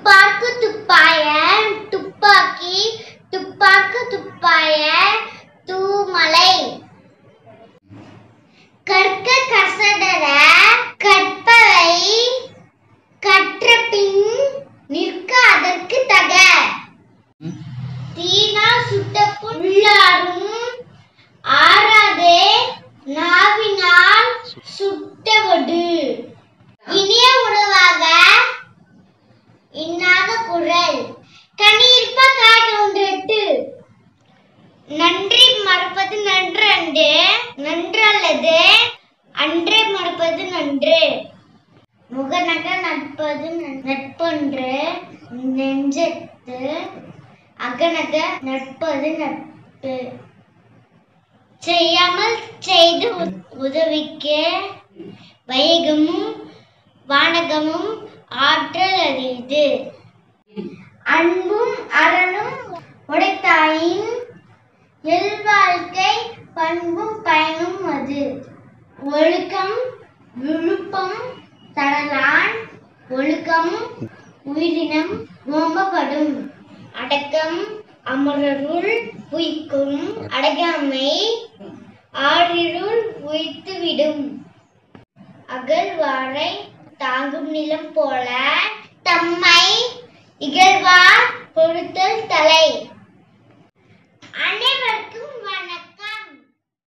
துப்பாக்கு துப்பாய துப்பாக்கி துப்பாக்கு துப்பாய தூமலை கற்க கசடர கற்பவை கற்ற பின் நிற்க அதற்கு தக தீனா சுட்ட புல்லாரும் ஆறாதே நாவினால் சுட்டவடு இனிய உணவாக இன்னாத குரல் கனியிருப்ப காய் ஒன்றெட்டு நன்றி மறப்பது நன்று அன்று நன்று அல்லது அன்றே மறப்பது நன்று முகநக நட்பது ந- நட்பொன்று நெஞ்சத்து அகநக நட்பது நட்பு செய்யாமல் செய்து உ- உதவிக்கு வையகமும் வானகமும் ஆற்றல் அறியுது அன்பும் அறனும் உடைத்தாயின் இல்வாழ்க்கை பண்பும் பயனும் அது ஒழுக்கம் விழுப்பம் தரலான் ஒழுக்கம் உயிரினம் ஓம்பப்படும் அடக்கம் அமரருள் உய்க்கும் அடங்காமை ஆறிருள் உய்த்துவிடும் அகழ்வாரை தாங்கும் நிலம் போல தம்மை இகழ்வார் பொறுத்தல் தலை